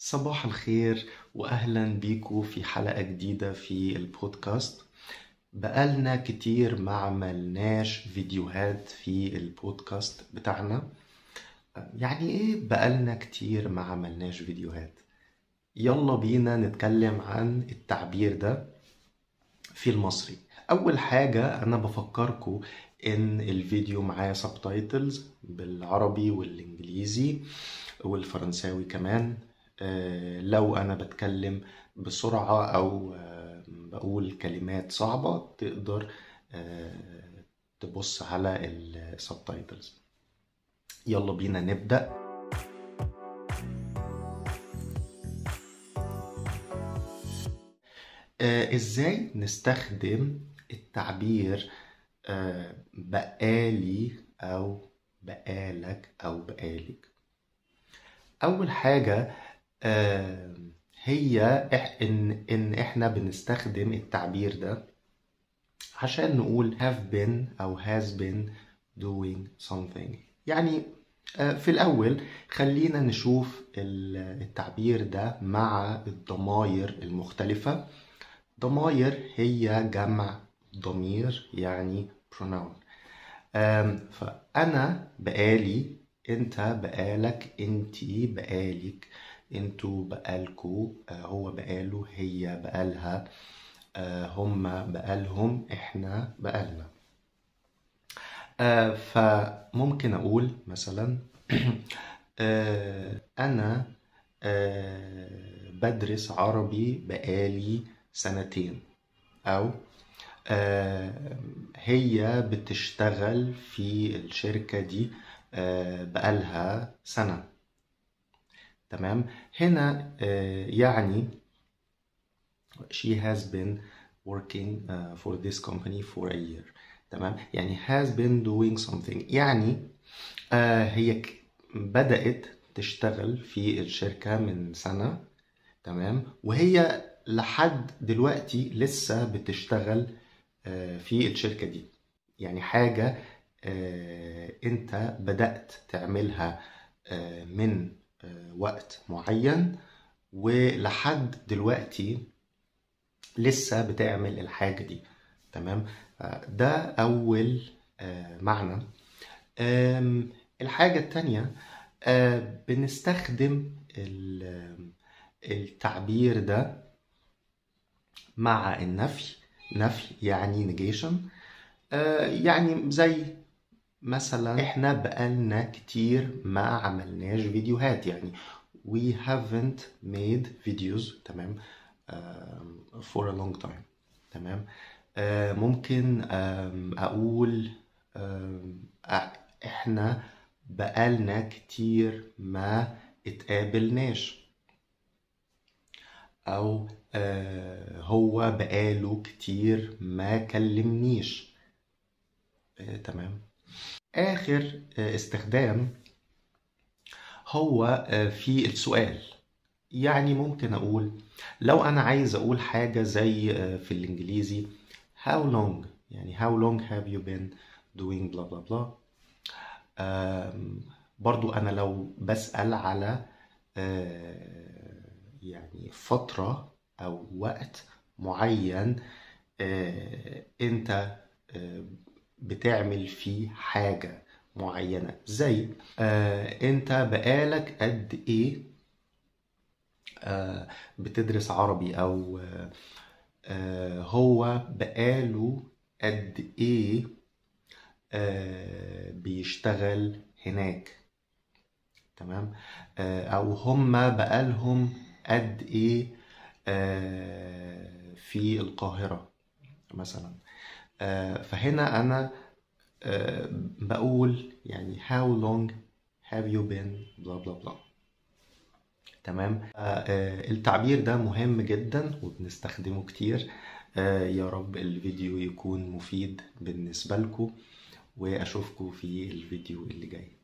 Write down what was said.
صباح الخير واهلا بيكم في حلقة جديدة في البودكاست بقالنا كتير ما عملناش فيديوهات في البودكاست بتاعنا يعني ايه بقالنا كتير ما عملناش فيديوهات يلا بينا نتكلم عن التعبير ده في المصري اول حاجة انا بفكركم ان الفيديو معاه سبتايتلز بالعربي والانجليزي والفرنساوي كمان آه، لو انا بتكلم بسرعة او آه، بقول كلمات صعبة تقدر آه، تبص على السبتايتلز يلا بينا نبدأ آه، ازاي نستخدم التعبير آه، بقالي او بقالك او بقالك اول حاجة آه، هي إح- ان ان احنا بنستخدم التعبير ده عشان نقول have been او has been doing something يعني آه، في الأول خلينا نشوف ال- التعبير ده مع الضمائر المختلفة ضمائر هي جمع ضمير يعني pronoun آم، فأنا بقالي أنت بقالك أنتي بقالك أنتوا بقالكوا آه، هو بقاله هي بقالها آه، هما بقالهم إحنا بقالنا آه، فممكن أقول مثلا آه، أنا آه، بدرس عربي بقالي سنتين أو آه، هي بتشتغل في الشركة دي آه، بقالها سنة تمام هنا آه، يعني she has been working uh, for this company for a year تمام يعني has been doing something يعني آه هي ك- بدأت تشتغل في الشركة من سنة تمام وهي لحد دلوقتي لسه بتشتغل آه في الشركة دي يعني حاجة آه انت بدأت تعملها آه من آه وقت معين ولحد دلوقتي لسه بتعمل الحاجة دي تمام آه، ده أول آه، معنى آم، الحاجة التانية آه، بنستخدم ال- التعبير ده مع النفي نفي يعني negation آه، يعني زي مثلا احنا بقالنا كتير ما عملناش فيديوهات يعني we haven't made videos تمام آم، for a long time تمام آه، ممكن آم، اقول آم، أ- احنا بقالنا كتير ما اتقابلناش او آه، هو بقاله كتير ما كلمنيش آه، تمام اخر آه، استخدام هو آه، في السؤال يعني ممكن اقول لو انا عايز اقول حاجة زي آه، في الانجليزي how long يعني how long have you been doing blah blah blah آم، برضو انا لو بسأل على آه، يعني فترة او وقت معين آه، انت آه، بتعمل فيه حاجة معينة زي آه، انت بقالك قد ايه آه، بتدرس عربي او آه، آه، هو بقاله قد ايه آه، بيشتغل هناك تمام آه، او هما بقالهم قد ايه آه، في القاهرة مثلا آه، فهنا انا آه، بقول يعني how long have you been blah blah blah تمام آه، آه، التعبير ده مهم جدا وبنستخدمه كتير آه، يا رب الفيديو يكون مفيد بالنسبة لكم وأشوفكم في الفيديو اللي جاي